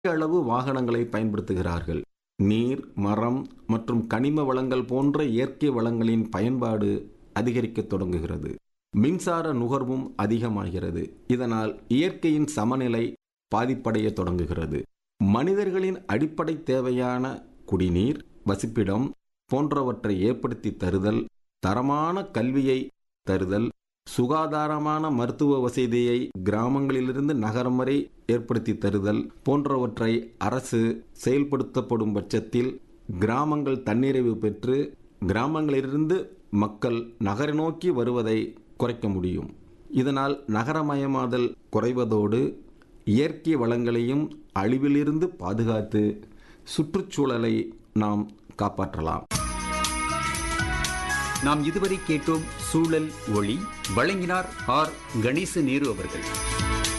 அளவு வாகனங்களை பயன்படுத்துகிறார்கள் நீர் மரம் மற்றும் கனிம வளங்கள் போன்ற இயற்கை வளங்களின் பயன்பாடு அதிகரிக்கத் தொடங்குகிறது மின்சார நுகர்வும் அதிகமாகிறது இதனால் இயற்கையின் சமநிலை பாதிப்படைய தொடங்குகிறது மனிதர்களின் அடிப்படை தேவையான குடிநீர் வசிப்பிடம் போன்றவற்றை ஏற்படுத்தி தருதல் தரமான கல்வியை தருதல் சுகாதாரமான மருத்துவ வசதியை கிராமங்களிலிருந்து நகரம் வரை ஏற்படுத்தி தருதல் போன்றவற்றை அரசு செயல்படுத்தப்படும் பட்சத்தில் கிராமங்கள் தன்னிறைவு பெற்று கிராமங்களிலிருந்து மக்கள் நகர நோக்கி வருவதை குறைக்க முடியும் இதனால் நகரமயமாதல் குறைவதோடு இயற்கை வளங்களையும் அழிவிலிருந்து பாதுகாத்து சுற்றுச்சூழலை நாம் காப்பாற்றலாம் நாம் இதுவரை கேட்டோம் சூழல் ஒளி வழங்கினார் ஆர் கணேச நேரு அவர்கள்